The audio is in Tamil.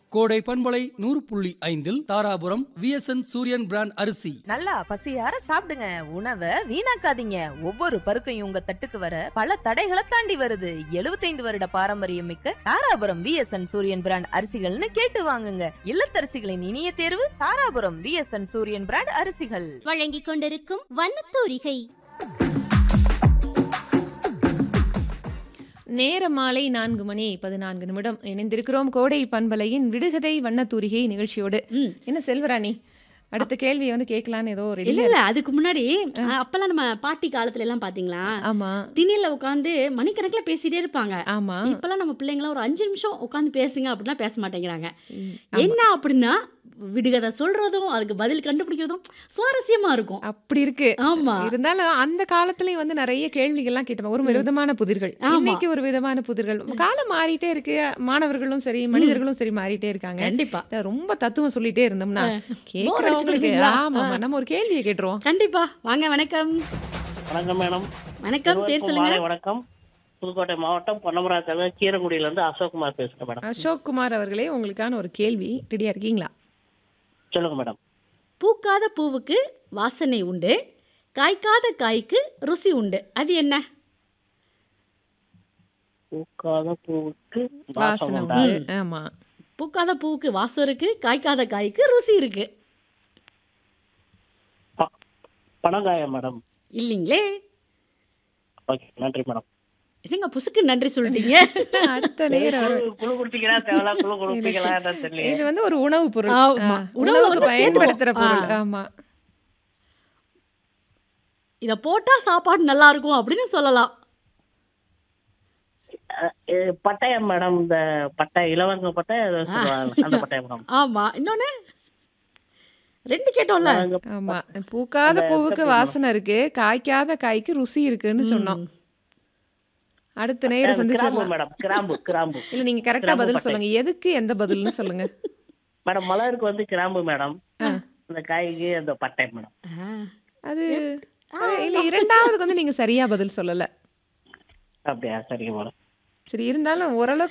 கோடை பண்பலை நூறு புள்ளி ஐந்தில் தாராபுரம் விஎஸ்என் சூரியன் பிராண்ட் அரிசி நல்லா பசியார சாப்பிடுங்க உணவை வீணாக்காதீங்க ஒவ்வொரு பருக்கையும் உங்க தட்டுக்கு வர பல தடைகளை தாண்டி வருது 75 வருட பாரம்பரியம் மிக்க தாராபுரம் விஎஸ்என் சூரியன் பிராண்ட் அரிசிகள்னு கேட்டு வாங்குங்க இல்லத்தரசிகளின் இனிய தேர்வு தாராபுரம் விஎஸ்என் சூரியன் பிராண்ட் அரிசிகள் வழங்கிக் கொண்டிருக்கும் வண்ணத்தூரிகை நேர மாலை நான்கு மணி பதினான்கு நிமிடம் இணைந்திருக்கிறோம் கோடை பண்பலையின் விடுகதை வண்ணத்தூரிகை நிகழ்ச்சியோடு ம். என்ன செல்வராணி அடுத்த கேள்வியை வந்து கேட்கலான்னு ஏதோ ரெடி இல்ல இல்ல அதுக்கு முன்னாடி அஹ், அப்பெல்லாம் நம்ம பாட்டி காலத்துல எல்லாம் பாத்தீங்களா ஆமா திண்ணையில உட்காந்து மணிக்கணக்குல பேசிட்டே இருப்பாங்க ஆமா இப்பெல்லாம் நம்ம பிள்ளைங்களாம் ஒரு அஞ்சு நிமிஷம் உட்காந்து பேசுங்க அப்படின்னா பேச மாட்டேங்கிறாங்க ம், என்ன அப்படின்னா விடுகதை சொல்றதும் அதுக்கு பதில் கண்டுபிடிக்கிறதும் சுவாரஸ்யமா இருக்கும் அப்படி இருக்கு ஆமா இருந்தாலும் அந்த காலத்துலயும் வந்து நிறைய கேள்விகள்லாம் கேட்டோம் ஒரு விதமான புதிர்கள் ஆமா. இன்னைக்கு ஒரு விதமான புதிர்கள் காலம் மாறிட்டே இருக்கு மாணவர்களும் சரி மனிதர்களும் சரி மாறிட்டே இருக்காங்க கண்டிப்பா இத ரொம்ப தத்துவம் சொல்லிட்டே இருந்தோம்னா கேக்குறவங்களுக்கு அடிச்சுடுவீங்களா? ஆமா ஆமா. நம்ம ஒரு கேள்வியை கேட்டுருவோம் கண்டிப்பா வாங்க வணக்கம் வணக்கம் மேடம் வணக்கம் பேர் இருவருக்கும் சொல்லுங்க மாலை வணக்கம் புதுக்கோட்டை மாவட்டம் பொன்னமராத்தல கீரங்குடியில இருந்து அசோக்குமார் பேசுறேன் மேடம் அசோக் குமார் அவர்களே உங்களுக்கான ஒரு கேள்வி ரெடியா இருக்கீங்களா சொல்லுங்க மேடம் பூக்காத பூவுக்கு வாசனை உண்டு காய்க்காத காய்க்கு ருசி உண்டு அது என்ன பூக்காத பூவுக்கு வாசம் வாசனை உண்டா? உண்டு ஆமா பூக்காத பூவுக்கு வாசம் இருக்கு காய்க்காத காய்க்கு ருசி இருக்கு ப- பனங்காயம் மேடம் இல்லைங்களே ஓகே நன்றி மேடம் என்னங்க புசுக்கு நன்றி சொல்லிட்டீங்க அடுத்த நேரம் குழு குழு கொடுத்தீங்களா தேவையில்ல குழு கொடுப்பீங்களா என்னன்னு தெரியல இது வந்து ஒரு உணவு பொருள் ஆமா. ஆ, உணவுல உணவுக்கு வந்து பயன்படுத்துற சேர்த்துவோம். பொருள் ஆ. ஆமா இத போட்டா சாப்பாடு நல்லா இருக்கும் அப்படின்னு சொல்லலாம் பட்டயம் மேடம் இந்த பட்டை இலவங்க பட்டை ஏதோ சொல்லுவாங்க அந்த பட்டயம் மேடம் ஆமா இன்னொன்னு ரெண்டு கேட்டோம்ல இலவங்க ஆமா பூக்காத பூவுக்கு வாசனை இருக்கு காய்க்காத காய்க்கு ருசி இருக்குன்னு சொன்னோம் அடுத்த நேரம் கிராம்பு சந்திச்சிடலாம் மேடம் கிராம்பு கிராம்பு இல்ல நீங்க கரெக்டா கிராம்பு பதில் பட்டை. சொல்லுங்க எதுக்கு எந்த பதில்னு சொல்லுங்க மேடம் மலருக்கு வந்து கிராம்பு மேடம் இந்த காய்க்கு அந்த பட்டை மேடம் ஆ. அது அது இல்ல இரண்டாவதுக்கு வந்து நீங்க சரியா பதில் சொல்லல அப்படியா சரிங்க மேடம் சரி இருந்தாலும் ஓரளவுக்கு